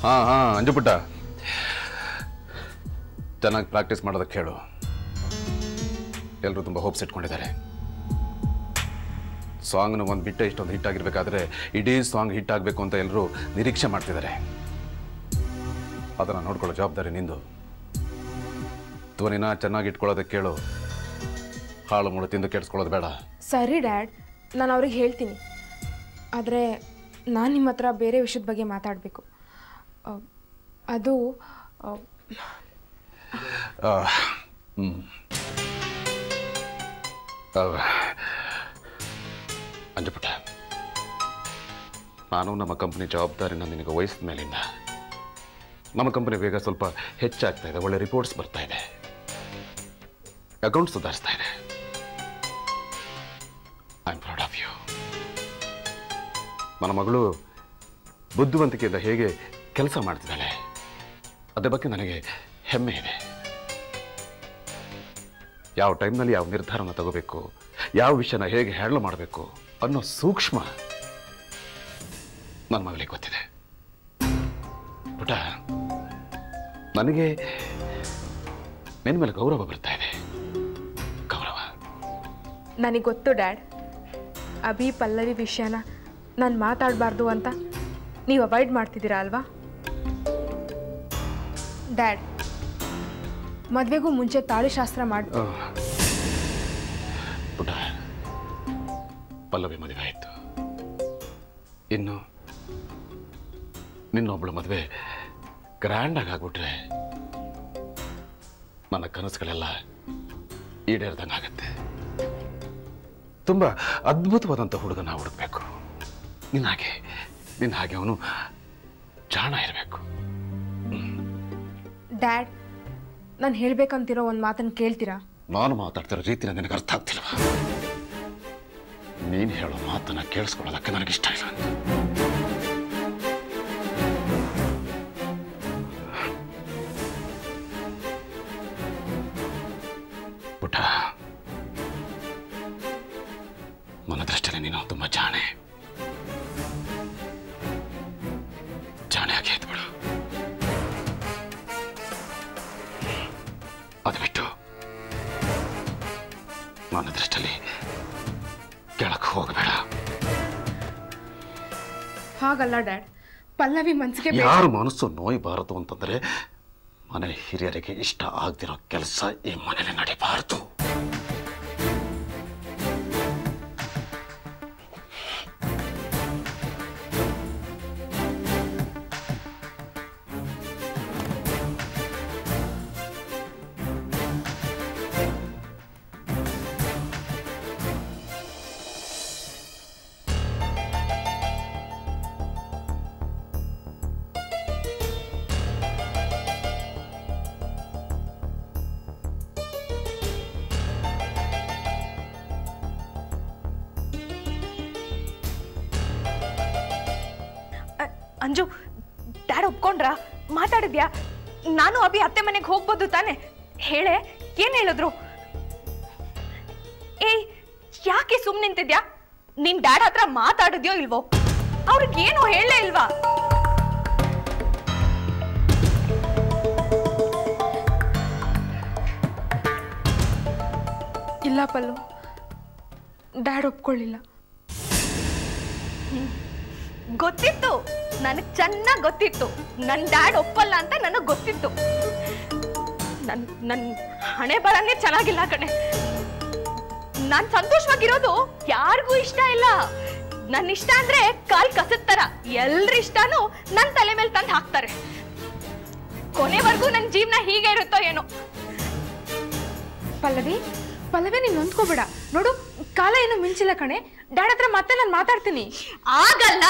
ಹಾಂ ಹಾಂ ಅಂಜುಪುಟ್ಟ ಚೆನ್ನಾಗಿ ಪ್ರಾಕ್ಟೀಸ್ ಮಾಡೋದಕ್ಕೆ ಹೇಳು ಎಲ್ಲರೂ ತುಂಬ ಹೋಪ್ಸ್ ಇಟ್ಕೊಂಡಿದ್ದಾರೆ ಸಾಂಗ್ನ ಒಂದು ಬಿಟ್ಟೆ ಇಷ್ಟೊಂದು ಹಿಟ್ ಆಗಿರ್ಬೇಕಾದ್ರೆ ಇಡೀ ಸಾಂಗ್ ಹಿಟ್ ಆಗಬೇಕು ಅಂತ ಎಲ್ಲರೂ ನಿರೀಕ್ಷೆ ಮಾಡ್ತಿದ್ದಾರೆ ಅದನ್ನು ನೋಡ್ಕೊಳ್ಳೋ ಜವಾಬ್ದಾರಿ ನಿಂದು ಧ್ವನಿನ ಚೆನ್ನಾಗಿ ಇಟ್ಕೊಳ್ಳೋದಕ್ಕೆ ಕೇಳು ಹಾಳು ಮುಳು ತಿಂದು ಕೆಡಿಸ್ಕೊಳ್ಳೋದು ಬೇಡ ಸರಿ ಡ್ಯಾಡ್ ನಾನು ಅವ್ರಿಗೆ ಹೇಳ್ತೀನಿ ಆದರೆ ನಾನು ನಿಮ್ಮ ಹತ್ರ ಬೇರೆ ವಿಷಯದ ಬಗ್ಗೆ ಮಾತಾಡಬೇಕು ಅದು ಆ, ಆ, ಹ್ಮ್. ಆ, ಅಂಜುಪುಟ್ಟ ನಾನು ನಮ್ಮ ಕಂಪನಿ ಜವಾಬ್ದಾರಿನ ನಿನಗೆ ವಹಿಸಿದ ಮೇಲಿಂದ ನಮ್ಮ ಕಂಪನಿ ಬೇಗ ಸ್ವಲ್ಪ ಹೆಚ್ಚಾಗ್ತಾ ಇದೆ ಒಳ್ಳೆ ರಿಪೋರ್ಟ್ಸ್ ಬರ್ತಾ ಇದೆ ಅಕೌಂಟ್ ಸುಧಾರಿಸ್ತಾ ಇದೆ I am proud of you ನನ್ನ ಮಗಳು ಬುದ್ಧಿವಂತಿಕೆಯಿಂದ ಹೇಗೆ ಕೆಲಸ ಮಾಡ್ತಿದ್ದಾಳೆ ಅದ್ರ ಬಗ್ಗೆ ನನಗೆ ಹೆಮ್ಮೆ ಇದೆ ಯಾವ ಟೈಮ್ನಲ್ಲಿ ಯಾವ ನಿರ್ಧಾರನ ತಗೋಬೇಕು ಯಾವ ವಿಷಯನ ಹೇಗೆ ಹ್ಯಾಂಡಲ್ ಮಾಡಬೇಕು ಅನ್ನೋ ಸೂಕ್ಷ್ಮ ನನ್ನ ಮಗಳಿಗೆ ಗೊತ್ತಿದೆ ಪುಟ ನನಗೆ ನಿನ್ನ ಮೇಲೆ ಗೌರವ ಬರ್ತಾ ಇದೆ ಗೌರವ ನನಗೆ ಗೊತ್ತು ಡ್ಯಾಡ್ ಅಭಿ ಪಲ್ಲವಿ ವಿಷಯನ ನಾನು ಮಾತಾಡಬಾರ್ದು ಅಂತ ನೀವು ಅವಾಯ್ಡ್ ಮಾಡ್ತಿದ್ದೀರಾ ಅಲ್ವಾ ಡ್ಯಾಡ್ ಮದುವೆಗೂ ಮುಂಚೆ ತಾಳಿಶಾಸ್ತ್ರ ಮಾಡಿ ಆ, ಪುಟ ಪಲ್ಲವಿ ಮದುವೆ ಆಯಿತು ಇನ್ನು ನಿನ್ನೊಬ್ಬಳ ಮದುವೆ ಗ್ರ್ಯಾಂಡಾಗಿ ಆಗ್ಬಿಟ್ರೆ ನನ್ನ ಕನಸುಗಳೆಲ್ಲ ಈಡೇರ್ದಂಗೆ ಆಗತ್ತೆ ತುಂಬ ಅದ್ಭುತವಾದಂಥ ಹುಡುಗನ ಹುಡುಕ್ಬೇಕು ನಿನ್ನ ಹಾಗೆ ನಿನ್ನ ಹಾಗೆ ಅವನು ಜಾಣ ಇರಬೇಕು ಡ್ಯಾಡ್ ನಾನು ಹೇಳ್ಬೇಕಂತಿರೋ ಒಂದು ಮಾತನ್ನು ಕೇಳ್ತೀರಾ ನಾನು ಮಾತಾಡ್ತಿರೋ ರೀತಿನ ನಿನಗೆ ಅರ್ಥ ಆಗ್ತಿಲ್ವಾ ನೀನು ಹೇಳೋ ಮಾತನ್ನ ಕೇಳಿಸ್ಕೊಳ್ಳೋದಕ್ಕೆ ನನಗಿಷ್ಟ ಇಲ್ಲ ಪುಟ ನನ್ನ ದೃಷ್ಟಿಯಲ್ಲಿ ನೀನು ತುಂಬ ಜಾಣೆ ಜಾಣೆ ಆಗಿ ಎದ್ದು ಬಿಡು ಅದು ಬಿಟ್ಟು ನನ್ನ ದೃಷ್ಟಿಯಲ್ಲಿ ಕೆಳಕ್ಕೆ ಹೋಗಬೇಡ ಹಾಗಲ್ಲ ಡ್ಯಾಡ್ ಪಲ್ಲವಿ ಮನ್ಸಿಗೆ ಬೇಡ. ಯಾರು ಮನಸ್ಸು ನೋಯಬಾರದು ಅಂತಂದ್ರೆ ಮನೆ ಹಿರಿಯರಿಗೆ ಇಷ್ಟ ಆಗ್ದಿರೋ ಕೆಲಸ ಈ ಮನೇಲಿ ನಡಿಬಾರದು ಅ- ಅಂಜು ಡ್ಯಾಡ್ ಒಪ್ಕೊಂಡ್ರಾ ಮಾತಾಡಿದ್ಯಾ ನಾನು ಅಭಿ ಅತ್ತೆ ಮನೆಗೆ ಹೋಗ್ಬೋದು ತಾನೆ ಹೇಳೆ ಏನ್ ಹೇಳಿದ್ರು ಏಯ್ ಯಾಕೆ ಸುಮ್ ನಿಂತಿದ್ಯಾ ನಿನ್ ಡ್ಯಾಡ್ ಹತ್ರ ಮಾತಾಡಿದ್ಯೋ ಇಲ್ವೋ ಅವ್ರಿಗೇನು ಹೇಳಲೇ ಇಲ್ವಾ ಇಲ್ಲ ಪಲ್ಲು ಡ್ಯಾಡ್ ಒಪ್ಕೊಳ್ಳಿಲ್ಲ ಗೊತ್ತಿತ್ತು ನನಗ್ ಚೆನ್ನಾಗ್ ಗೊತ್ತಿತ್ತು ನನ್ ಡ್ಯಾಡ್ ಒಪ್ಪಲ್ಲ ಅಂತ ನನಗ್ ಗೊತ್ತಿತ್ತು ನನ್ ನನ್ ಹಣೆ ಬರನೇ ಚೆನ್ನಾಗಿಲ್ಲ ಕಣೆ ನಾನ್ ಸಂತೋಷವಾಗಿರೋದು ಯಾರಿಗೂ ಇಷ್ಟ ಇಲ್ಲ ನನ್ ಇಷ್ಟ ಅಂದ್ರೆ ಕಾಲ್ ಕಸದ್ ತರ ಎಲ್ರ ಇಷ್ಟನೂ ನನ್ ತಲೆ ಮೇಲೆ ತಂದು ಹಾಕ್ತಾರೆ ಕೊನೆವರೆಗೂ ನನ್ ಜೀವನ ಹೀಗೆ ಇರುತ್ತೋ ಏನೋ ಪಲ್ಲವಿ ಪಲ್ಲವಿ ನೀನು ನೊಂದ್ಕೋಬೇಡ ನೋಡು ಕಾಲ ಏನು ಮಿಂಚಿಲ್ಲ ಕಣೆ ಡ್ಯಾಡ್ ಹತ್ರ ಮತ್ತೆ ನಾನು ಮಾತಾಡ್ತೀನಿ ಆಗಲ್ಲ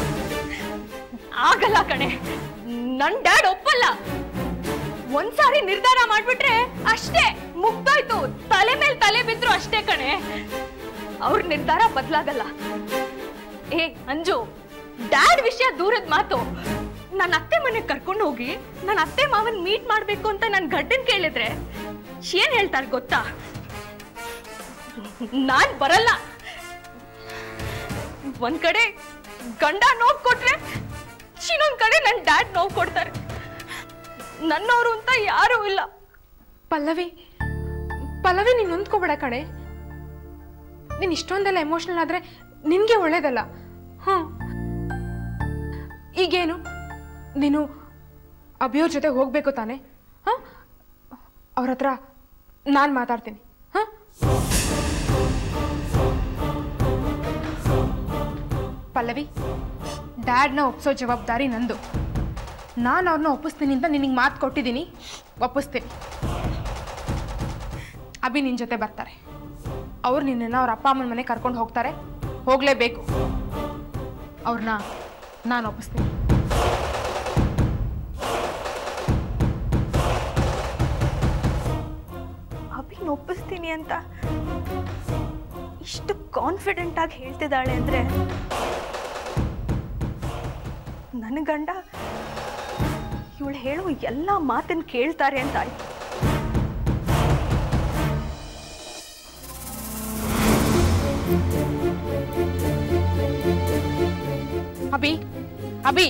ಆಗಲ್ಲ ಕಣೆ ನನ್ ಡ್ಯಾಡ್ ಒಪ್ಪಲ್ಲ ಒಂದ್ಸಾರಿ ನಿರ್ಧಾರ ಮಾಡ್ಬಿಟ್ರೆ ಅಷ್ಟೇ ಮುಗ್ದೋಯ್ತು ತಲೆ ಮೇಲೆ ತಲೆ ಬಿದ್ರು ಅಷ್ಟೇ ಕಣೆ ಅವ್ರ ನಿರ್ಧಾರ ಬದಲಾಗಲ್ಲ ಏ ಅಂಜು ಡ್ಯಾಡ್ ವಿಷಯ ದೂರದ ಮಾತು ನನ್ನ ಅತ್ತೆ ಮನೆಗೆ ಕರ್ಕೊಂಡು ಹೋಗಿ ನನ್ನ ಅತ್ತೆ ಮಾವನ್ ಮೀಟ್ ಮಾಡ್ಬೇಕು ಅಂತ ನನ್ ಗಡ್ಡನ್ ಕೇಳಿದ್ರೆ ಏನ್ ಹೇಳ್ತಾರೆ ಗೊತ್ತಾ ನಾನ್ ಬರಲ್ಲ ಒಂದ್ ಕಡೆ ಗಂಡ ನೋಡ್ ಕೊಟ್ರೆ ಇನ್ನೊಂದ್ ಕಡೆ ನನ್ನ ಡ್ಯಾಡ್ ನೋವು ಕೊಡ್ತಾರೆ ನನ್ನವರು ಅಂತ ಯಾರೂ ಇಲ್ಲ ಪಲ್ಲವಿ ಪಲ್ಲವಿ ನೀನು ನೊಂದ್ಕೋಬೇಡ ಕಣೆ ನೀನು ಇಷ್ಟೊಂದೆಲ್ಲ ಎಮೋಷ್ನಲ್ ಆದರೆ ನಿನಗೆ ಒಳ್ಳೇದಲ್ಲ ಹ್ಞೂ ಈಗೇನು ನೀನು ಅಭಿಯೋರ್ ಜೊತೆ ಹೋಗಬೇಕು ತಾನೆ ಹಾಂ ಅವ್ರ ಹತ್ರ ನಾನು ಮಾತಾಡ್ತೀನಿ ಹಾಂ ಪಲ್ಲವಿ ಡ್ಯಾಡ್ನ ಒಪ್ಸೋ ಜವಾಬ್ದಾರಿ ನಂದು ನಾನು ಅವ್ರನ್ನ ಒಪ್ಪಿಸ್ತೀನಿ ಅಂತ ನಿನಗೆ ಮಾತು ಕೊಟ್ಟಿದ್ದೀನಿ ಒಪ್ಪಿಸ್ತೀನಿ ಅಭಿ ನಿನ್ನ ಜೊತೆ ಬರ್ತಾರೆ ಅವ್ರು ನಿನ್ನನ್ನು ಅವ್ರ ಅಪ್ಪ ಅಮ್ಮನ ಮನೆ ಕರ್ಕೊಂಡು ಹೋಗ್ತಾರೆ ಹೋಗಲೇಬೇಕು ಅವ್ರನ್ನ ನಾನು ಒಪ್ಪಿಸ್ತೀನಿ ಅಭಿನ್ ಒಪ್ಪಿಸ್ತೀನಿ ಅಂತ ಇಷ್ಟು ಕಾನ್ಫಿಡೆಂಟ್ ಆಗಿ ಹೇಳ್ತಿದ್ದಾಳೆ ಅಂದ್ರೆ ನನ್ನ ಗಂಡ ಇವಳು ಹೇಳೋ ಎಲ್ಲ ಮಾತನ್ನ ಕೇಳ್ತಾರೆ ಅಂತ ಆಯ್ತು ಅಭಿ ಅಭಿ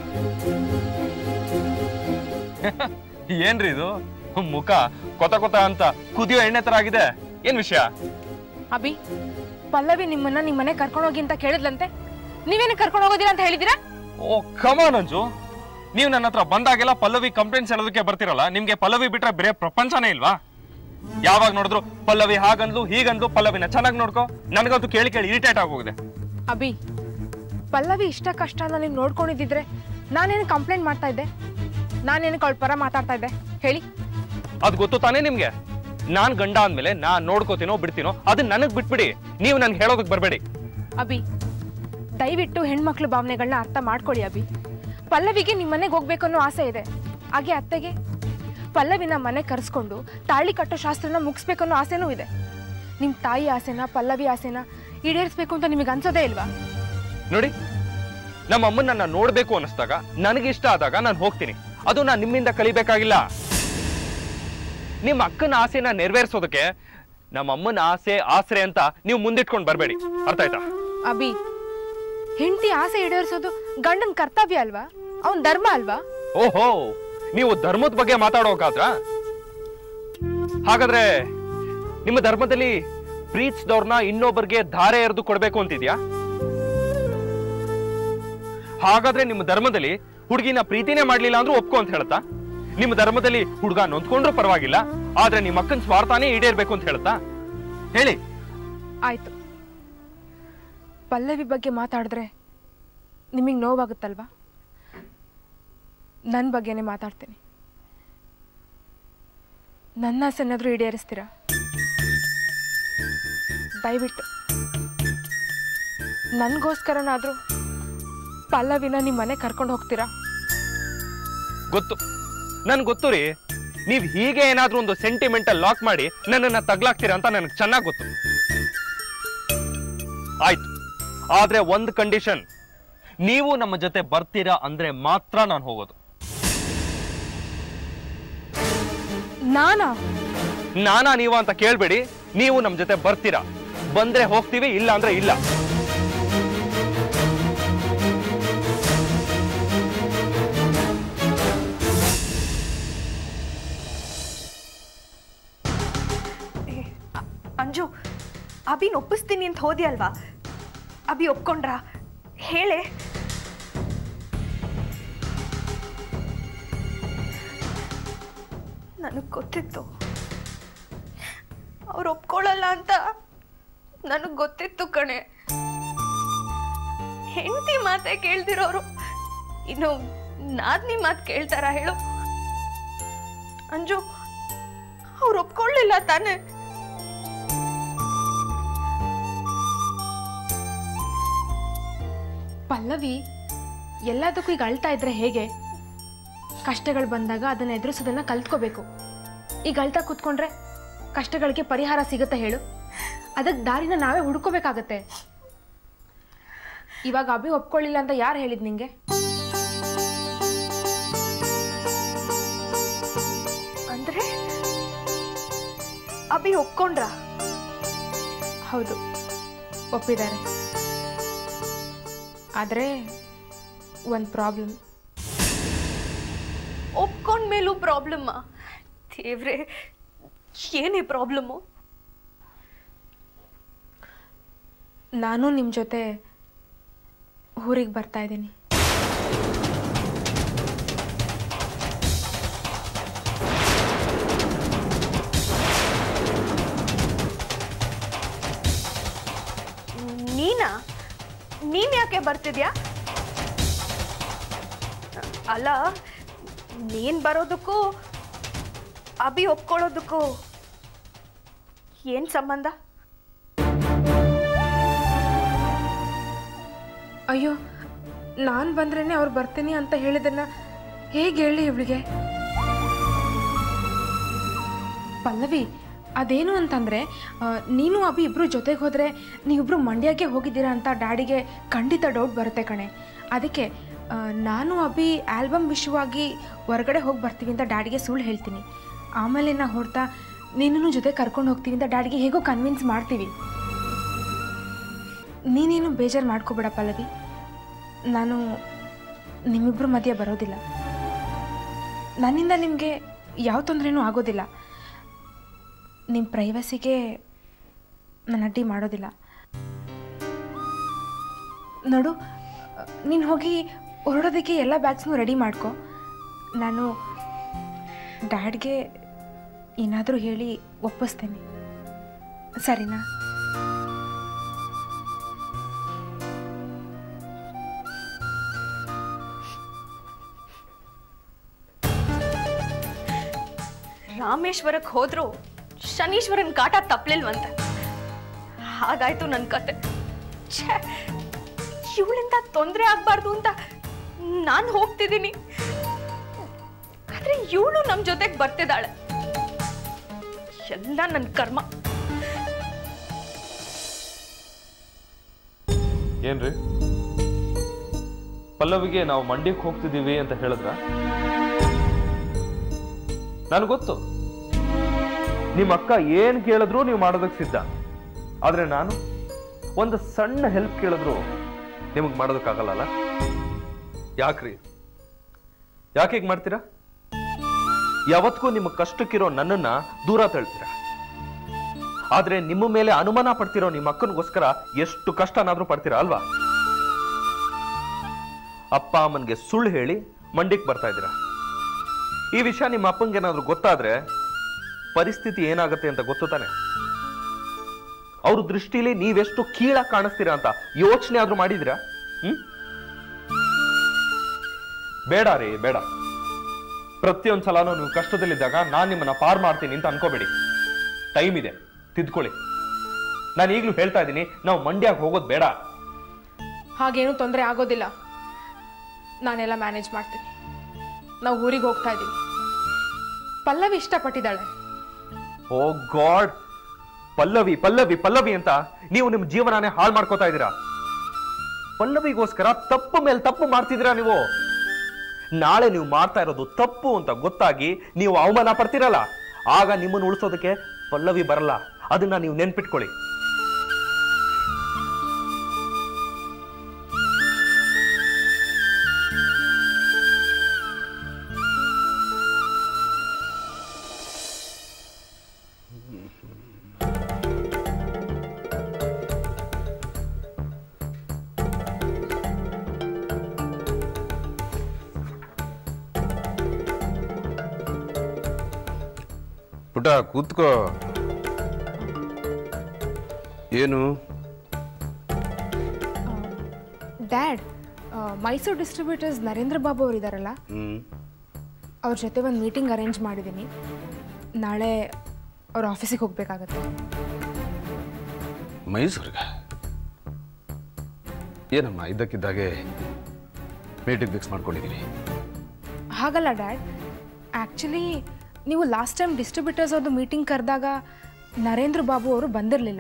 ಏನ್ರಿ ಇದು ಮುಖ ಕೊತ ಕೊತ ಅಂತ ಕುದಿಯೋ ಎಣ್ಣೆ ತರ ಆಗಿದೆ ಏನ್ ವಿಷಯ ಅಭಿ ಪಲ್ಲವಿ ನಿಮ್ಮನ್ನ ನಿಮ್ಮ ಮನೆ ಕರ್ಕೊಂಡು ಹೋಗಿ ಅಂತ ಕೇಳಿದ್ಲಂತೆ ನೀವೇನು ಕರ್ಕೊಂಡು ಹೋಗೋದಿಲ್ಲ ಅಂತ ಹೇಳಿದ್ದೀರಾ ಓ ಕಮಾನ್ ಅಂಜು ನೀವು ನನ್ನ ಹತ್ರ ಬಂದಾಗೆಲ್ಲ ಪಲ್ಲವಿ ಕಂಪ್ಲೇಂಟ್ಸ್ ಹೇಳೋದಕ್ಕೆ ಬರ್ತಿರಲ್ಲ ನಿಮ್ಗೆ ಪಲ್ಲವಿ ಬಿಟ್ರೆ ಬೇರೆ ಪ್ರಪಂಚನೇ ಇಲ್ವಾ ಯಾವಾಗ ನೋಡಿದ್ರು ಪಲ್ಲವಿ ಹಾಗಂದ್ಲು ಹೀಗಂದ್ಲು ಪಲ್ಲವಿನ ಚೆನ್ನಾಗಿ ನೋಡ್ಕೋ ನನಗಂತೂ ಕೇಳಿ ಕೇಳಿ ಇರಿಟೇಟ್ ಆಗೋಗಿದೆ ಅಭಿ ಪಲ್ಲವಿ ಇಷ್ಟ ಕಷ್ಟ ಎಲ್ಲ ನೀವು ನೋಡ್ಕೊಂಡಿದ್ದಿದ್ರೆ ನಾನೇನು ಕಂಪ್ಲೇಂಟ್ ಮಾಡ್ತಾ ಇದ್ದೆ ನಾನೇನಕ್ಕೆ ಅವಳ ಪರ ಮಾತಾಡ್ತಾ ಇದ್ದೆ ಹೇಳಿ ಅದು ಗೊತ್ತು ತಾನೇ ನಿಮ್ಗೆ ನಾನ್ ಗಂಡ ಅಂದ್ಮೇಲೆ ನಾನ್ ನೋಡ್ಕೋತೀನೋ ಬಿಡ್ತೀನೋ ಅದನ್ನ ನನಗ್ ಬಿಟ್ಬಿಡಿ ನೀವು ನನ್ಗೆ ಹೇಳೋದಕ್ ಬರ್ಬೇಡಿ ಅಭಿ ದಯವಿಟ್ಟು ಹೆಣ್ಮಕ್ಳು ಭಾವನೆಗಳನ್ನ ಅರ್ಥ ಮಾಡ್ಕೊಳ್ಳಿ ಅಭಿ ಪಲ್ಲವಿಗೆ ನಿಮ್ಮ ಮನೆಗೆ ಹೋಗ್ಬೇಕು ಅನ್ನೋ ಆಸೆ ಇದೆ ಹಾಗೆ ಅತ್ತೆಗೆ ಪಲ್ಲವಿನ ಮನೆ ಕರೆಸ್ಕೊಂಡು ತಾಳಿ ಕಟ್ಟೋ ಶಾಸ್ತ್ರನ ಮುಗಿಸ್ಬೇಕು ಅನ್ನೋ ಆಸೆನೂ ಇದೆ ನಿಮ್ಮ ತಾಯಿ ಆಸೆನ ಪಲ್ಲವಿ ಆಸೆನ ಈಡೇರಿಸ್ಬೇಕು ಅಂತ ನಿಮಗೆ ಅನ್ಸೋದೇ ಇಲ್ವಾ ನೋಡಿ ನಮ್ಮ ಅಮ್ಮನ ನನ್ನ ನೋಡ್ಬೇಕು ಅನಿಸ್ದಾಗ ನನಗೆ ಇಷ್ಟ ಆದಾಗ ನಾನು ಹೋಗ್ತೀನಿ ಅದು ನಾನು ನಿಮ್ಮಿಂದ ಕಲಿಬೇಕಾಗಿಲ್ಲ ನಿಮ್ಮ ಅಕ್ಕನ ಆಸೆನ ನೆರವೇರಿಸೋದಕ್ಕೆ ನಮ್ಮ ಅಮ್ಮನ ಆಸೆ ಆಸರೆ ಅಂತ ನೀವು ಮುಂದಿಟ್ಕೊಂಡು ಬರಬೇಡಿ ಅರ್ಥ ಆಯ್ತಾ ಅಭಿ ಹೆಂಡತಿ ಆಸೆ ಈಡೇರಿಸೋದು ಗಂಡನ ಕರ್ತವ್ಯ ಅಲ್ವಾ ಅವನ್ ಧರ್ಮ ಅಲ್ವಾ ಓಹೋ ನೀವು ಧರ್ಮದ ಬಗ್ಗೆ ಮಾತಾಡೋಕಾದ್ರ ಹಾಗಾದ್ರೆ ನಿಮ್ಮ ಧರ್ಮದಲ್ಲಿ ಪ್ರೀತಿಸಿದವ್ರನ್ನ ಇನ್ನೊಬ್ಬರಿಗೆ ಧಾರೆ ಎರೆದು ಕೊಡ್ಬೇಕು ಅಂತಿದ್ಯಾ ಹಾಗಾದ್ರೆ ನಿಮ್ಮ ಧರ್ಮದಲ್ಲಿ ಹುಡುಗಿನ ಪ್ರೀತಿನೇ ಮಾಡ್ಲಿಲ್ಲ ಅಂದ್ರೂ ಒಪ್ಕೊ ಅಂತ ಹೇಳುತ್ತಾ ನಿಮ್ಮ ಧರ್ಮದಲ್ಲಿ ಹುಡುಗ ನೊಂದ್ಕೊಂಡ್ರೂ ಪರವಾಗಿಲ್ಲ ಆದ್ರೆ ನಿಮ್ಮ ಅಕ್ಕನ ಸ್ವಾರ್ಥನೇ ಈಡೇರ್ಬೇಕು ಅಂತ ಹೇಳುತ್ತಾ ಹೇಳಿ ಆಯ್ತು ಪಲ್ಲವಿ ಬಗ್ಗೆ ಮಾತಾಡಿದ್ರೆ ನಿಮಗೆ ನೋವಾಗುತ್ತಲ್ವಾ ನನ್ನ ಬಗ್ಗೆನೇ ಮಾತಾಡ್ತೀನಿ ನನ್ನ ಆಸೆನಾದ್ರೂ ಈಡೇರಿಸ್ತೀರಾ ದಯವಿಟ್ಟು ನನಗೋಸ್ಕರನಾದ್ರೂ ಪಲ್ಲವಿನ ನಿಮ್ಮ ಮನೆ ಕರ್ಕೊಂಡು ಹೋಗ್ತೀರಾ ಗೊತ್ತು ನನ್ಗೆ ಗೊತ್ತು ರೀ ನೀವ್ ಹೀಗೆ ಏನಾದ್ರೂ ಒಂದು ಸೆಂಟಿಮೆಂಟಲ್ ಲಾಕ್ ಮಾಡಿ ನನ್ನನ್ನ ತಗ್ಲಾಕ್ತೀರಾ ಅಂತ ನನಗೆ ಚೆನ್ನಾಗಿ ಗೊತ್ತು ಆಯ್ತು ಆದ್ರೆ ಒಂದು ಕಂಡೀಷನ್ ನೀವು ನಮ್ಮ ಜೊತೆ ಬರ್ತೀರಾ ಅಂದ್ರೆ ಮಾತ್ರ ನಾನು ಹೋಗೋದು ನಾನಾ ನಾನಾ ನೀವಾ ಅಂತ ಕೇಳ್ಬೇಡಿ ನೀವು ನಮ್ಮ ಜೊತೆ ಬರ್ತೀರಾ ಬಂದ್ರೆ ಹೋಗ್ತೀವಿ ಇಲ್ಲ ಅಂದ್ರೆ ಇಲ್ಲ ಏ, ಅ- ಅಂಜು ಅಭಿನ್ ಒಪ್ಪಿಸ್ತೀನಿ ಅಂತ ಹೋದಿ ಅಲ್ವಾ ಅಭಿ ಒಪ್ಕೊಂಡ್ರ ಹೇಳೆ ನನಗೆ ಗೊತ್ತಿತ್ತು ಅವ್ರು ಒಪ್ಕೊಳ್ಳಲ್ಲ ಅಂತ ನನಗೆ ಗೊತ್ತಿತ್ತು ಕಣೆ ಹೆಂಡತಿ ಮಾತೆ ಕೇಳ್ದಿರೋರು ಇನ್ನು ನಾದ್ನಿ ಮಾತು ಕೇಳ್ತಾರ ಹೇಳು ಅಂಜು ಅವ್ರು ಒಪ್ಕೊಳ್ಳಿಲ್ಲ ತಾನೇ ಪಲ್ಲವಿ ಎಲ್ಲದಕ್ಕೂ ಈಗ ಅಳ್ತಾ ಇದ್ರೆ ಹೇಗೆ ಕಷ್ಟಗಳು ಬಂದಾಗ ಅದನ್ನ ಎದುರಿಸೋದನ್ನ ಕಲ್ತ್ಕೋಬೇಕು ಈಗ ಅಳ್ತಾ ಕೂತ್ಕೊಂಡ್ರೆ ಕಷ್ಟಗಳಿಗೆ ಪರಿಹಾರ ಸಿಗುತ್ತೆ ಹೇಳು ಅದಕ್ಕೆ ದಾರಿನ ನಾವೇ ಹುಡ್ಕೋಬೇಕಾಗತ್ತೆ ಇವಾಗ ಅಭಿ ಒಪ್ಕೊಳ್ಳಿಲ್ಲ ಅಂತ ಯಾರು ಹೇಳಿದ್ ನಿಂಗೆ ಅಂದ್ರೆ ಅಭಿ ಒಪ್ಕೊಂಡ್ರ ಹೌದು ಒಪ್ಪಿದ್ದಾರೆ ಆದರೆ ಒಂದು ಪ್ರಾಬ್ಲಮ್ ಒಪ್ಕೊಂಡ್ಮೇಲೂ ಪ್ರಾಬ್ಲಮ್ಮ ದೇವ್ರೆ ಏನೇ ಪ್ರಾಬ್ಲಮ್ಮು ನಾನು ನಿಮ್ಮ ಜೊತೆ ಊರಿಗೆ ಬರ್ತಾ ಇದ್ದೀನಿ ನೀನಾ ನೀನ್ ಯಾಕೆ ಬರ್ತಿದ್ಯಾ ಅಲ್ಲ ನೀನ್ ಬರೋದಕ್ಕೂ ಅಭಿ ಒಪ್ಕೊಳ್ಳೋದಕ್ಕೂ ಏನ್ ಸಂಬಂಧ ಅಯ್ಯೋ ನಾನು ಬಂದ್ರೇ ಅವ್ರು ಬರ್ತೀನಿ ಅಂತ ಹೇಳಿದನ್ನ ಹೇಗೆ ಹೇಳಿ ಇವಳಿಗೆ ಪಲ್ಲವಿ ಅದೇನು ಅಂತಂದರೆ ನೀನು ಅಭಿ ಇಬ್ಬರು ಜೊತೆಗೆ ಹೋದರೆ ನೀವಿಬ್ಬರು ಮಂಡ್ಯಕ್ಕೆ ಹೋಗಿದ್ದೀರಾ ಅಂತ ಡ್ಯಾಡಿಗೆ ಖಂಡಿತ ಡೌಟ್ ಬರುತ್ತೆ ಕಣೆ ಅದಕ್ಕೆ ಆ, ನಾನು ಅಭಿ ಆಲ್ಬಮ್ ವಿಷಯವಾಗಿ ಹೊರಗಡೆ ಹೋಗಿ ಬರ್ತೀವಿ ಅಂತ ಡ್ಯಾಡಿಗೆ ಸುಳ್ಳು ಹೇಳ್ತೀನಿ ಆಮೇಲೆ ನಾ ಹೊಡ್ತಾ ನಿನ್ನೂ ಜೊತೆ ಕರ್ಕೊಂಡು ಹೋಗ್ತೀವಿ ಅಂತ ಡ್ಯಾಡಿಗೆ ಹೇಗೋ ಕನ್ವಿನ್ಸ್ ಮಾಡ್ತೀವಿ ನೀನೇನು ಬೇಜಾರು ಮಾಡ್ಕೋಬೇಡ ಪಲ್ಲವಿ ನಾನು ನಿಮ್ಮಿಬ್ಬರ ಮಧ್ಯೆ ಬರೋದಿಲ್ಲ ನನ್ನಿಂದ ನಿಮಗೆ ಯಾವ ತೊಂದರೆನೂ ಆಗೋದಿಲ್ಲ ನಿಮ್ಮ ಪ್ರೈವಸಿಗೆ ನಾನು ಅಡ್ಡಿ ಮಾಡೋದಿಲ್ಲ ನೋಡು ನೀನು ಹೋಗಿ ಹೊರಡೋದಕ್ಕೆ ಎಲ್ಲ ಬ್ಯಾಗ್ಸ್ನೂ ರೆಡಿ ಮಾಡ್ಕೊ ನಾನು ಡ್ಯಾಡ್ಗೆ ಏನಾದರೂ ಹೇಳಿ ಒಪ್ಪಿಸ್ತೇನೆ ಸರಿನಾ ರಾಮೇಶ್ವರಕ್ಕೆ ಹೋದ್ರು ಶನೀಶ್ವರನ್ ಕಾಟ ತಪ್ಪಲಿಲ್ವಂತೆ ಹಾಗಾಯ್ತು ನನ್ನ ಕತೆ ಛೇ ಇವಳಿಂದ ತೊಂದರೆ ಆಗ್ಬಾರ್ದು ಅಂತ ನಾನು ಹೋಗ್ತಿದ್ದೀನಿ ಆದ್ರೆ ಇವಳು ನಮ್ಮ ಜೊತೆಗೆ ಬರ್ತಿದ್ದಾಳೆ ಎಲ್ಲ ನನ್ನ ಕರ್ಮ ಏನ್ರಿ ಪಲ್ಲವಿಗೆ ನಾವು ಮಂಡ್ಯಕ್ಕೆ ಹೋಗ್ತಿದ್ದೀವಿ ಅಂತ ಹೇಳಿದ್ರ ನನಗೆ ಗೊತ್ತು ನಿಮ್ಮ ಅಕ್ಕ ಏನ್ ಕೇಳಿದ್ರು ನೀವು ಮಾಡೋದಕ್ಕೆ ಸಿದ್ಧ ಆದ್ರೆ ನಾನು ಒಂದು ಸಣ್ಣ ಹೆಲ್ಪ್ ಕೇಳಿದ್ರು ನಿಮಗೆ ಮಾಡೋದಕ್ಕಾಗಲ್ಲ ಯಾಕ್ರಿ ಯಾಕೆ ಹೀಗೆ ಮಾಡ್ತೀರಾ ಯಾವತ್ತಿಗೂ ನಿಮ್ಮ ಕಷ್ಟಕ್ಕಿರೋ ನನ್ನನ್ನ ದೂರ ತಳ್ತೀರಾ ಆದ್ರೆ ನಿಮ್ಮ ಮೇಲೆ ಅನುಮಾನ ಪಡ್ತಿರೋ ನಿಮ್ಮ ಅಕ್ಕನಿಗೋಸ್ಕರ ಎಷ್ಟು ಕಷ್ಟನಾದ್ರೂ ಪಡ್ತೀರಾ ಅಲ್ವಾ ಅಪ್ಪ ಅಮ್ಮನ್ಗೆ ಸುಳ್ಳು ಹೇಳಿ ಮಂಡ್ಯಕ್ಕೆ ಬರ್ತಾ ಇದ್ದೀರಾ ಈ ವಿಷಯ ನಿಮ್ಮ ಅಪ್ಪಂಗೆ ಏನಾದ್ರೂ ಗೊತ್ತಾದ್ರೆ ಪರಿಸ್ಥಿತಿ ಏನಾಗುತ್ತೆ ಅಂತ ಗೊತ್ತು ತಾನೆ ಅವ್ರ ದೃಷ್ಟಿಲಿ ನೀವೆಷ್ಟು ಕೀಳ ಕಾಣಿಸ್ತೀರಾ ಅಂತ ಯೋಚನೆ ಆದ್ರೂ ಮಾಡಿದಿರಾ ಹ್ಮ್ ಬೇಡ ರೀ ಬೇಡ ಪ್ರತಿಯೊಂದ್ ಸಲನೂ ನೀವು ಕಷ್ಟದಲ್ಲಿದ್ದಾಗ ನಾನ್ ನಿಮ್ಮನ್ನ ಪಾರ್ ಮಾಡ್ತೀನಿ ಅಂತ ಅನ್ಕೋಬೇಡಿ ಟೈಮ್ ಇದೆ ತಿದ್ಕೊಳ್ಳಿ ನಾನು ಈಗಲೂ ಹೇಳ್ತಾ ಇದ್ದೀನಿ ನಾವು ಮಂಡ್ಯಕ್ಕೆ ಹೋಗೋದು ಬೇಡ ಹಾಗೇನೂ ತೊಂದರೆ ಆಗೋದಿಲ್ಲ ನಾನೆಲ್ಲ ಮ್ಯಾನೇಜ್ ಮಾಡ್ತೀನಿ ನಾವು ಊರಿಗೆ ಹೋಗ್ತಾ ಇದ್ದೀವಿ ಪಲ್ಲವಿ ಇಷ್ಟಪಟ್ಟಿದ್ದಾಳೆ ಓ ಗಾಡ್ ಪಲ್ಲವಿ ಪಲ್ಲವಿ ಪಲ್ಲವಿ ಅಂತ ನೀವು ನಿಮ್ಮ ಜೀವನನೇ ಹಾಳು ಮಾಡ್ಕೋತಾ ಇದ್ದೀರಾ ಪಲ್ಲವಿಗೋಸ್ಕರ ತಪ್ಪು ಮೇಲೆ ತಪ್ಪು ಮಾಡ್ತಿದ್ದೀರಾ ನೀವು ನಾಳೆ ನೀವು ಮಾಡ್ತಾ ಇರೋದು ತಪ್ಪು ಅಂತ ಗೊತ್ತಾಗಿ ನೀವು ಅವಮಾನ ಪಡ್ತಿರಲ್ಲ ಆಗ ನಿಮ್ಮನ್ನು ಉಳಿಸೋದಕ್ಕೆ ಪಲ್ಲವಿ ಬರಲ್ಲ ಅದನ್ನ ನೀವು ನೆನ್ಪಿಟ್ಕೊಳ್ಳಿ ಪುಟ ಕೂತ್ಕೋ ಏನು ಡ್ಯಾಡ್ ಮೈಸೂರು ಡಿಸ್ಟ್ರಿಬ್ಯೂಟರ್ಸ್ ನರೇಂದ್ರ ಬಾಬು ಅವರು ಇದ್ದಾರಲ್ಲ ಹ್ಮ್ ಅವ್ರ ಜೊತೆ ಒಂದು ಮೀಟಿಂಗ್ ಅರೇಂಜ್ ಮಾಡಿದ್ದೀನಿ ನಾಳೆ ಅವ್ರ ಆಫೀಸಿಗೆ ಹೋಗ್ಬೇಕಾಗತ್ತೆ ಮೈಸೂರಿಗೆ ಏನಮ್ಮ ಇದ್ದಕ್ಕಿದ್ದಾಗೆ ಮೀಟಿಂಗ್ ಫಿಕ್ಸ್ ಮಾಡ್ಕೊಂಡಿದ್ದೀನಿ ಹಾಗಲ್ಲ ಡ್ಯಾಡ್ ಆ್ಯಕ್ಚುಲಿ ನೀವು ಲಾಸ್ಟ್ ಟೈಮ್ ಡಿಸ್ಟ್ರಿಬ್ಯೂಟರ್ಸ್ ಅವ್ರದ್ದು ಮೀಟಿಂಗ್ ಕರೆದಾಗ ನರೇಂದ್ರ ಬಾಬು ಅವರು ಬಂದಿರಲಿಲ್ಲ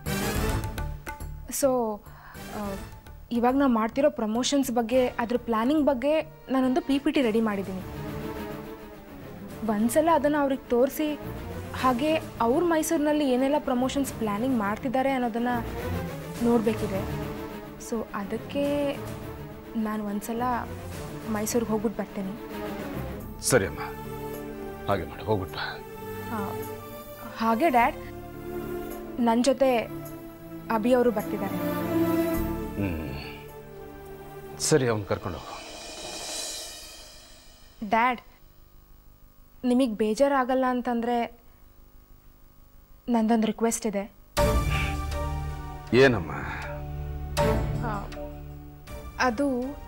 ಸೊ ಇವಾಗ ನಾವು ಮಾಡ್ತಿರೋ ಪ್ರಮೋಷನ್ಸ್ ಬಗ್ಗೆ ಅದ್ರ ಪ್ಲ್ಯಾನಿಂಗ್ ಬಗ್ಗೆ ನಾನೊಂದು ಪಿ ಪಿ ಟಿ ರೆಡಿ ಮಾಡಿದ್ದೀನಿ ಒಂದ್ಸಲ ಅದನ್ನು ಅವ್ರಿಗೆ ತೋರಿಸಿ ಹಾಗೆ ಅವ್ರ ಮೈಸೂರಿನಲ್ಲಿ ಏನೆಲ್ಲ ಪ್ರಮೋಷನ್ಸ್ ಪ್ಲ್ಯಾನಿಂಗ್ ಮಾಡ್ತಿದ್ದಾರೆ ಅನ್ನೋದನ್ನು ನೋಡಬೇಕಿದೆ ಸೊ ಅದಕ್ಕೆ ನಾನು ಒಂದ್ಸಲ ಮೈಸೂರಿಗೆ ಹೋಗ್ಬಿಟ್ಟು ಬರ್ತೀನಿ ಸರಿ ಅಮ್ಮ ಹಾಗೆ ಮಾಡಿ ಹೋಗ್ಬಿಟ್ಟು ಬಾ. ಆ, ಹಾಗೆ ಡ್ಯಾಡ್ ನನ್ನ ಜೊತೆ ಅಭಿ ಅವರು ಬರ್ತಿದ್ದಾರೆ ಹ್ಮ್ ಸರಿ ಅವ್ನು ಕರ್ಕೊಂಡು ಹೋಗು ಡ್ಯಾಡ್ ನಿಮಗೆ ಬೇಜಾರಾಗಲ್ಲ ಅಂತಂದರೆ ನಂದೊಂದು ರಿಕ್ವೆಸ್ಟ್ ಇದೆ ಏನಮ್ಮ ಆ, ಅದು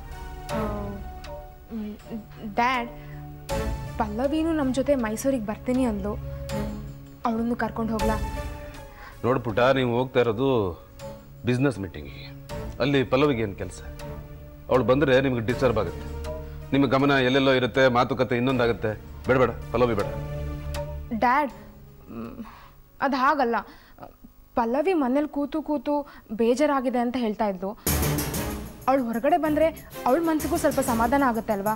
ಡ್ಯಾಡ್ ಪಲ್ಲವಿನೂ ನಮ್ಮ ಜೊತೆ ಮೈಸೂರಿಗೆ ಬರ್ತೀನಿ ಅಂದ್ಲು ಅವಳನ್ನು ಕರ್ಕೊಂಡು ಹೋಗ್ಲಾ ನೋಡ್ಪುಟ ನೀವು ಹೋಗ್ತಾ ಇರೋದು ಬಿಸ್ನೆಸ್ ಮೀಟಿಂಗಿಗೆ ಅಲ್ಲಿ ಪಲ್ಲವಿಗೆ ಏನು ಕೆಲಸ ಅವಳು ಬಂದರೆ ನಿಮಗೆ ಡಿಸ್ಟರ್ಬ್ ಆಗುತ್ತೆ ನಿಮ್ಮ ಗಮನ ಎಲ್ಲೆಲ್ಲೋ ಇರುತ್ತೆ ಮಾತುಕತೆ ಇನ್ನೊಂದಾಗುತ್ತೆ ಬೇಡ ಬೇಡ ಪಲ್ಲವಿ ಬೇಡ ಡ್ಯಾಡ್ ಅದು ಹಾಗಲ್ಲ ಪಲ್ಲವಿ ಮನೇಲಿ ಕೂತು ಕೂತು ಬೇಜಾರಾಗಿದೆ ಅಂತ ಹೇಳ್ತಾ ಇದ್ಲು ಅವಳು ಹೊರಗಡೆ ಬಂದರೆ ಅವಳ ಮನಸ್ಸಿಗೂ ಸ್ವಲ್ಪ ಸಮಾಧಾನ ಆಗುತ್ತೆ ಅಲ್ವಾ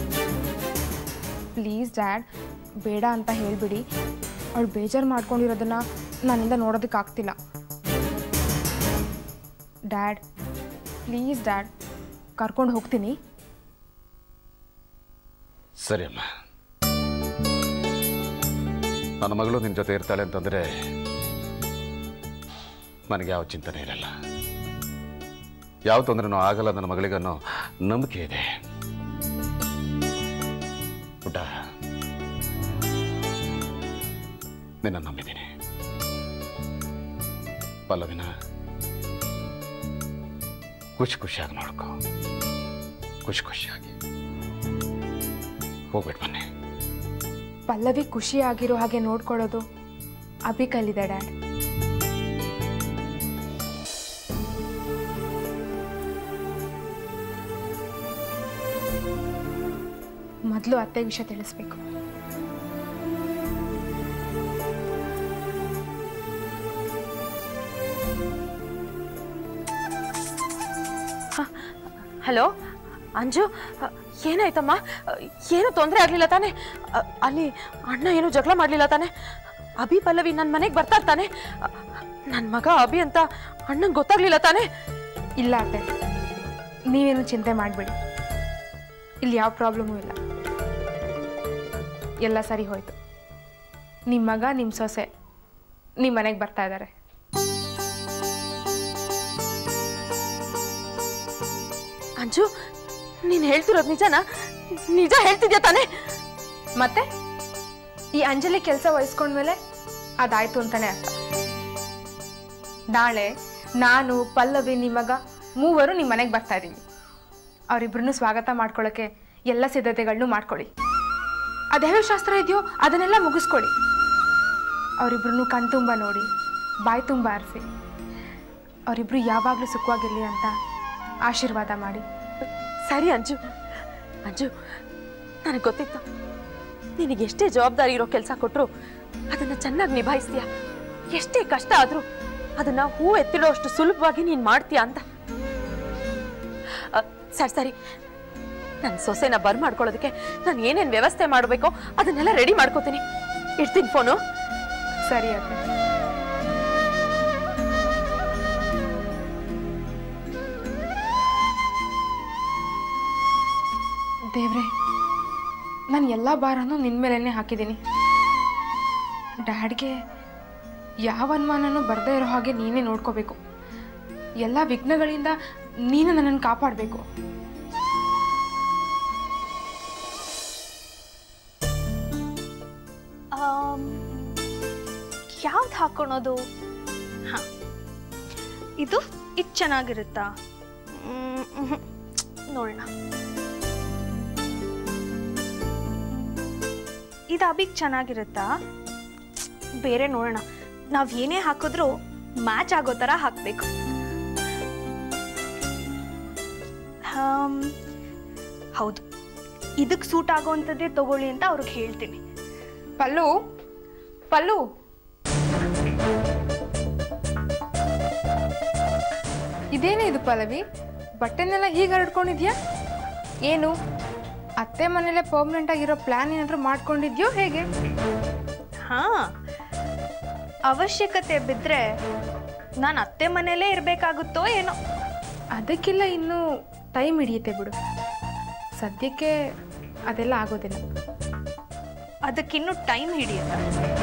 ಪ್ಲೀಸ್ ಡ್ಯಾಡ್ ಬೇಡ ಅಂತ ಹೇಳಿಬಿಡಿ ಅವಳು ಬೇಜಾರು ಮಾಡ್ಕೊಂಡಿರೋದನ್ನ ನನ್ನಿಂದ ನೋಡೋದಕ್ಕಾಗ್ತಿಲ್ಲ ಡ್ಯಾಡ್ ಪ್ಲೀಸ್ ಡ್ಯಾಡ್ ಕರ್ಕೊಂಡು ಹೋಗ್ತೀನಿ ಸರಿ ಅಮ್ಮ ನನ್ನ ಮಗಳು ನಿನ್ನ ಜೊತೆ ಇರ್ತಾಳೆ ಅಂತಂದರೆ ನನಗೆ ಯಾವ ಚಿಂತನೆ ಇರಲ್ಲ ಯಾವ ತೊಂದರೆನೂ ಆಗಲ್ಲ ನನ್ನ ಮಗಳಿಗೆ ಅನ್ನೋ ನಂಬಿಕೆ ಇದೆ ಪುಟ್ಟ ನಿನ್ನ ನಂಬಿದ್ದೀನಿ ಪಲ್ಲವಿನ ಖುಷಿ ಖುಷಿಯಾಗಿ ನೋಡ್ಕೊ ಖುಷಿ ಖುಷಿಯಾಗಿ ಹೋಗ್ಬಿಟ್ಟು ಬನ್ನಿ ಪಲ್ಲವಿ ಖುಷಿಯಾಗಿರೋ ಹಾಗೆ ನೋಡ್ಕೊಳ್ಳೋದು ಅಭಿ ಕೈಲಿದೆ ಡ್ಯಾಡ್ ಮೊದಲು ಅತ್ತೆ ವಿಷಯ ತಿಳಿಸ್ಬೇಕು ಹಲೋ ಅಂಜು ಅ, ಏನಾಯ್ತಮ್ಮ ಅ, ಏನು ತೊಂದರೆ ಆಗಲಿಲ್ಲ ತಾನೆ ಅ, ಅಲ್ಲಿ ಅಣ್ಣ ಏನು ಜಗಳ ಮಾಡಲಿಲ್ಲ ತಾನೆ ಅಭಿ ಪಲ್ಲವಿ ನನ್ನ ಮನೆಗೆ ಬರ್ತಾ ತಾನೆ ನನ್ನ ಮಗ ಅಭಿ ಅಂತ ಅಣ್ಣಂಗೆ ಗೊತ್ತಾಗ್ಲಿಲ್ಲ ತಾನೆ ಇಲ್ಲ ಅತ್ತೆ ನೀವೇನು ಚಿಂತೆ ಮಾಡಬೇಡಿ ಇಲ್ಲಿ ಯಾವ ಪ್ರಾಬ್ಲಮೂ ಇಲ್ಲ ಎಲ್ಲ ಸರಿ ಹೋಯ್ತು ನಿಮ್ಮ ಮಗ ನಿಮ್ಮ ಸೊಸೆ ನಿಮ್ಮ ಮನೆಗೆ ಬರ್ತಾ ಇದ್ದಾರೆ ಅಂಜು ನೀನು ಹೇಳ್ತಿರೋದು ನಿಜನಾ ನಿಜ ಹೇಳ್ತಿದ್ಯಾ ತಾನೆ ಮತ್ತೆ ಈ ಅಂಜಲಿ ಕೆಲಸ ವಹಿಸ್ಕೊಂಡ್ಮೇಲೆ ಅದಾಯ್ತು ಅಂತಾನೆ ಅರ್ಥ ನಾಳೆ ನಾನು ಪಲ್ಲವಿ ನಿಮ್ಮ ಮಗ ಮೂವರು ನಿಮ್ಮ ಮನೆಗೆ ಬರ್ತಾ ಇದ್ದೀವಿ ಅವರಿಬ್ಬರನ್ನು ಸ್ವಾಗತ ಮಾಡ್ಕೊಳ್ಳೋಕ್ಕೆ ಎಲ್ಲ ಸಿದ್ಧತೆಗಳನ್ನೂ ಮಾಡ್ಕೊಳ್ಳಿ ಅದ್ಯಾವ ಶಾಸ್ತ್ರ ಇದೆಯೋ ಅದನ್ನೆಲ್ಲ ಮುಗಿಸ್ಕೊಳ್ಳಿ ಅವರಿಬ್ಬರನ್ನು ಕಣ್ತುಂಬ ನೋಡಿ ಬಾಯಿ ತುಂಬ ಆರಿಸಿ ಅವರಿಬ್ರು ಯಾವಾಗಲೂ ಸುಖವಾಗಿರಲಿ ಅಂತ ಆಶೀರ್ವಾದ ಮಾಡಿ ಸರಿ ಅಂಜು ಅಂಜು ನನಗೆ ಗೊತ್ತಿತ್ತು ನಿನಗೆ ಎಷ್ಟೇ ಜವಾಬ್ದಾರಿ ಇರೋ ಕೆಲಸ ಕೊಟ್ಟರು ಅದನ್ನ ಚೆನ್ನಾಗಿ ನಿಭಾಯಿಸ್ತೀಯ ಎಷ್ಟೇ ಕಷ್ಟ ಆದ್ರೂ ಅದನ್ನ ಹೂ ಎತ್ತಿಡೋ ಅಷ್ಟು ಸುಲಭವಾಗಿ ನೀನು ಮಾಡ್ತೀಯ ಅಂತ ಅ, ಸರಿ ಸರಿ ನನ್ನ ಸೊಸೆನ ಬರ್ ಮಾಡ್ಕೊಳ್ಳೋದಕ್ಕೆ ನಾನು ಏನೇನು ವ್ಯವಸ್ಥೆ ಮಾಡಬೇಕೋ ಅದನ್ನೆಲ್ಲ ರೆಡಿ ಮಾಡ್ಕೋತೀನಿ ಇಡ್ತೀನಿ ಫೋನು ಸರಿ ಅತ್ತೆ ದೇವ್ರೆ ನಾನು ಎಲ್ಲ ಭಾರನೂ ನಿನ್ನ ಮೇಲೇ ಹಾಕಿದ್ದೀನಿ ಡ್ಯಾಡ್ಗೆ ಯಾವ ಅನುಮಾನನೂ ಬರದೇ ಇರೋ ಹಾಗೆ ನೀನೇ ನೋಡ್ಕೋಬೇಕು ಎಲ್ಲ ವಿಘ್ನಗಳಿಂದ ನೀನು ನನ್ನನ್ನು ಕಾಪಾಡಬೇಕು ಯಾವ್ದು ಹಾಕೊಳೋದು ಹಾ ಇದು ಇದು ಚೆನ್ನಾಗಿರುತ್ತಾ ಮ್, ಮ್ಹೂ. ನೋಡೋಣ ಇದು ಅಬಿಗ್ ಚೆನ್ನಾಗಿರುತ್ತಾ ಬೇರೆ ನೋಡೋಣ ನಾವು ಏನೇ ಹಾಕಿದ್ರೂ ಮ್ಯಾಚ್ ಆಗೋ ಥರ ಹಾಕಬೇಕು ಹೌದು ಇದಕ್ಕೆ ಸೂಟ್ ಆಗೋವಂಥದ್ದೇ ತಗೊಳ್ಳಿ ಅಂತ ಅವ್ರಿಗೆ ಹೇಳ್ತೀನಿ ಪಲ್ಲು ಪಲ್ಲು ಇದೇನೇ ಇದು ಪಲ್ಲವಿ ಬಟ್ಟೆನೆಲ್ಲ ಹೀಗೆ ಹರಡ್ಕೊಂಡಿದ್ಯಾ ಏನು ಅತ್ತೆ ಮನೇಲೆ ಪರ್ಮನೆಂಟ್ ಆಗಿರೋ ಪ್ಲಾನ್ ಏನಾದರೂ ಮಾಡ್ಕೊಂಡಿದ್ಯೋ ಹೇಗೆ ಹಾ ಅವಶ್ಯಕತೆ ಬಿದ್ದರೆ ನಾನು ಅತ್ತೆ ಮನೇಲೇ ಇರಬೇಕಾಗುತ್ತೋ ಏನೋ ಅದಕ್ಕೆಲ್ಲ ಇನ್ನೂ ಟೈಮ್ ಹಿಡಿಯುತ್ತೆ ಬಿಡು ಸದ್ಯಕ್ಕೆ ಅದೆಲ್ಲ ಆಗೋದಿಲ್ಲ ಅದಕ್ಕಿನ್ನೂ ಟೈಮ್ ಹಿಡಿಯಲ್ಲ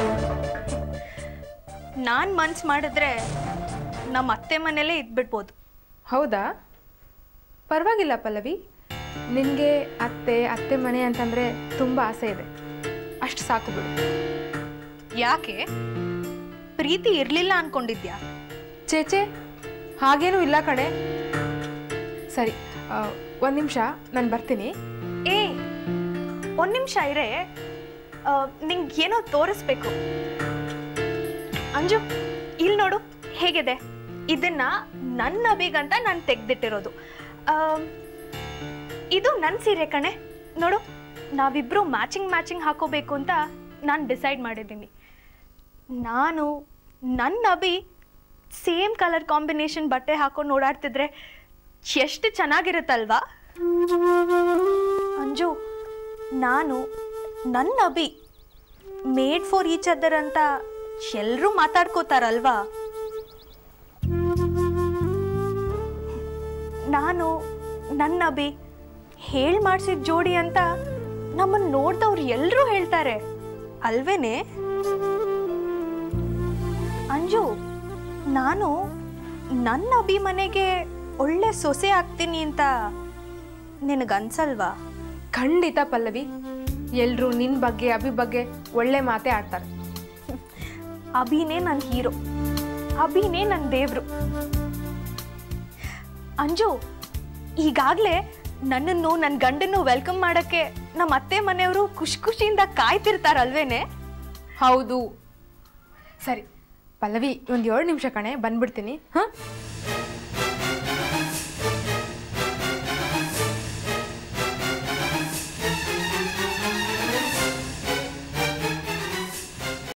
ನಾನು ಮನ್ಸು ಮಾಡಿದ್ರೆ ನಮ್ಮ ಅತ್ತೆ ಮನೇಲೇ ಇದ್ಬಿಡ್ಬೋದು ಹೌದಾ ಪರವಾಗಿಲ್ಲ ಪಲ್ಲವಿ ನಿನಗೆ ಅತ್ತೆ ಅತ್ತೆ ಮನೆ ಅಂತಂದರೆ ತುಂಬ ಆಸೆ ಇದೆ ಅಷ್ಟು ಸಾಕು ಬಿಡು ಯಾಕೆ ಪ್ರೀತಿ ಇರಲಿಲ್ಲ ಅನ್ಕೊಂಡಿದ್ಯಾ ಚೇಚೆ ಹಾಗೇನೂ ಇಲ್ಲ ಕಡೆ ಸರಿ ಒಂದು ನಿಮಿಷ ನಾನು ಬರ್ತೀನಿ ಏ ಒಂದು ನಿಮಿಷ ಇರೇ ನಿಂಗೆ ಏನೋ ತೋರಿಸ್ಬೇಕು ಅಂಜು ಇಲ್ಲಿ ನೋಡು ಹೇಗಿದೆ ಇದನ್ನ ನನ್ನ ಅಭಿಗಂತ ನಾನು ತೆಗ್ದಿಟ್ಟಿರೋದು ಆ, ಇದು ನನ್ನ ಸೀರೆ ಕಣೆ ನೋಡು ನಾವಿಬ್ರು ಮ್ಯಾಚಿಂಗ್ ಮ್ಯಾಚಿಂಗ್ ಹಾಕೋಬೇಕು ಅಂತ ನಾನು ಡಿಸೈಡ್ ಮಾಡಿದ್ದೀನಿ ನಾನು ನನ್ನ ಅಭಿ ಸೇಮ್ ಕಲರ್ ಕಾಂಬಿನೇಷನ್ ಬಟ್ಟೆ ಹಾಕೊಂಡು ಓಡಾಡ್ತಿದ್ರೆ ಎಷ್ಟು ಚೆನ್ನಾಗಿರುತ್ತಲ್ವಾ ಅಂಜು ನಾನು ನನ್ನ Abhi made for each other ಅಂತ ಎಲ್ಲರೂ ಮಾತಾಡ್ಕೋತಾರಲ್ವಾ ನಾನು ನನ್ನ ಅಭಿ ಹೇಳ್ ಮಾಡ್ಸಿದ ಜೋಡಿ ಅಂತ ನಮ್ಮನ್ನು ನೋಡ್ದವ್ರು ಎಲ್ಲರೂ ಹೇಳ್ತಾರೆ ಅಲ್ವೇನೆ ಅಂಜು ನಾನು ನನ್ನ ಅಭಿ ಮನೆಗೆ ಒಳ್ಳೆ ಸೊಸೆ ಆಗ್ತೀನಿ ಅಂತ ನಿನಗನ್ಸಲ್ವಾ ಖಂಡಿತ ಪಲ್ಲವಿ ಎಲ್ಲರೂ ನಿನ್ನ ಬಗ್ಗೆ ಅಭಿ ಬಗ್ಗೆ ಒಳ್ಳೆ ಮಾತೇ ಆಡ್ತಾರೆ ಅಭಿನೇ ನನ್ನ ಹೀರೋ ಅಭಿನೇ ನನ್ನ ದೇವ್ರು ಅಂಜು ಈಗಾಗಲೇ ನನ್ನನ್ನು ನನ್ನ ಗಂಡನ್ನು ವೆಲ್ಕಮ್ ಮಾಡೋಕ್ಕೆ ನಮ್ಮ ಅತ್ತೆ ಮನೆಯವರು ಖುಷಿ ಖುಷಿಯಿಂದ ಕಾಯ್ತಿರ್ತಾರಲ್ವೇನೆ ಹೌದು ಸರಿ ಪಲ್ಲವಿ ಒಂದು ಏಳು ನಿಮಿಷ ಕಣೆ ಬಂದ್ಬಿಡ್ತೀನಿ ಹಾಂ